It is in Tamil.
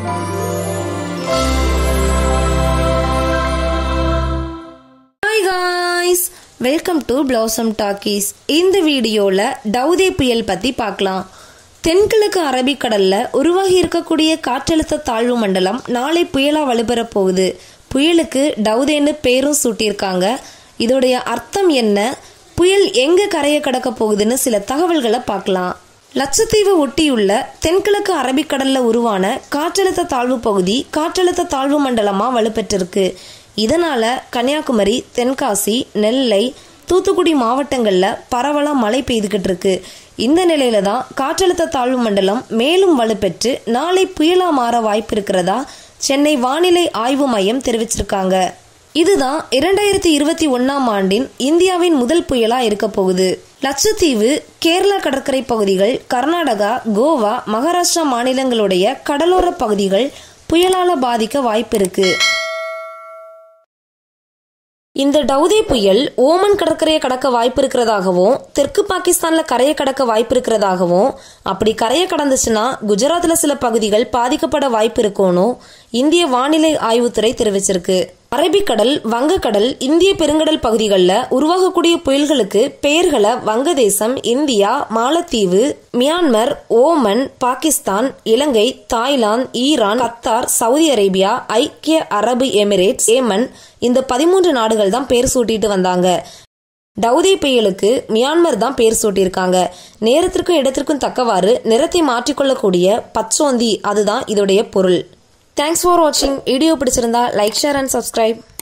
hi guys welcome to Blossom Talkies இந்த வீடியோவில் டவுதே புயல் பற்றி பார்க்கலாம் தென்கிழக்கு அரபிக்கடல்ல உருவாகி இருக்கக்கூடிய காற்றழுத்த தாழ்வு மண்டலம் நாளை புயலா வலுப்பெறப் போகுது புயலுக்கு டவுதேன்னு பேரும் சூட்டியிருக்காங்க இதோடைய அர்த்தம் என்ன புயல் எங்க கரையை கடக்க போகுதுன்னு சில தகவல்களை பார்க்கலாம் லட்சத்தீவு ஒட்டியுள்ள தென்கிழக்கு அரபிக்கடல்ல உருவான காற்றழுத்த தாழ்வு பகுதி காற்றழுத்த தாழ்வு மண்டலமா வலுப்பெற்றிருக்கு இதனால கன்னியாகுமரி தென்காசி நெல்லை தூத்துக்குடி மாவட்டங்கள்ல பரவலா மழை பெய்துகிட்டு இருக்கு இந்த நிலையில தான் காற்றழுத்த தாழ்வு மண்டலம் மேலும் வலுப்பெற்று நாளை புயலா மாற வாய்ப்பு இருக்கிறதா சென்னை வானிலை ஆய்வு மையம் தெரிவிச்சிருக்காங்க இதுதான் இரண்டாயிரத்தி இருபத்தி ஒன்னாம் ஆண்டின் இந்தியாவின் முதல் புயலா இருக்க போகுது லட்சத்தீவு கேரளா கடற்கரை பகுதிகள் கர்நாடகா கோவா மகாராஷ்டிரா மாநிலங்களுடைய கடலோர பகுதிகள் புயலால பாதிக்க வாய்ப்பு இருக்கு இந்த டவுதே புயல் ஓமன் கடற்கரையை கடக்க வாய்ப்பு இருக்கிறதாகவும் தெற்கு பாகிஸ்தான்ல கரையை கடக்க வாய்ப்பு இருக்கிறதாகவும் அப்படி கரையை கடந்துச்சுன்னா குஜராத்ல சில பகுதிகள் பாதிக்கப்பட வாய்ப்பு இருக்கும்னு இந்திய வானிலை ஆய்வுத்துறை தெரிவிச்சிருக்கு அரபிக்கடல் வங்கக்கடல் இந்திய பெருங்கடல் பகுதிகளில் உருவாகக்கூடிய புயல்களுக்கு பெயர்களை வங்கதேசம் இந்தியா மாலத்தீவு மியான்மர் ஓமன் பாகிஸ்தான் இலங்கை Thailand Iran Qatar Saudi Arabia ஐக்கிய அரபு எமிரேட்ஸ் ஏமன் இந்த பதிமூன்று நாடுகள் தான் பேர் சூட்டிட்டு வந்தாங்க டவுதே புயலுக்கு மியான்மர் தான் பேர் சூட்டியிருக்காங்க நேரத்திற்கும் இடத்திற்கும் தக்கவாறு நிறத்தை மாற்றிக்கொள்ளக்கூடிய பச்சோந்தி அதுதான் இதோடைய பொருள் தேங்க்ஸ் ஃபார் வாட்சிங் வீடியோ பிடிச்சிருந்தா லைக் ஷேர் அண்ட் சப்ஸ்கிரைப்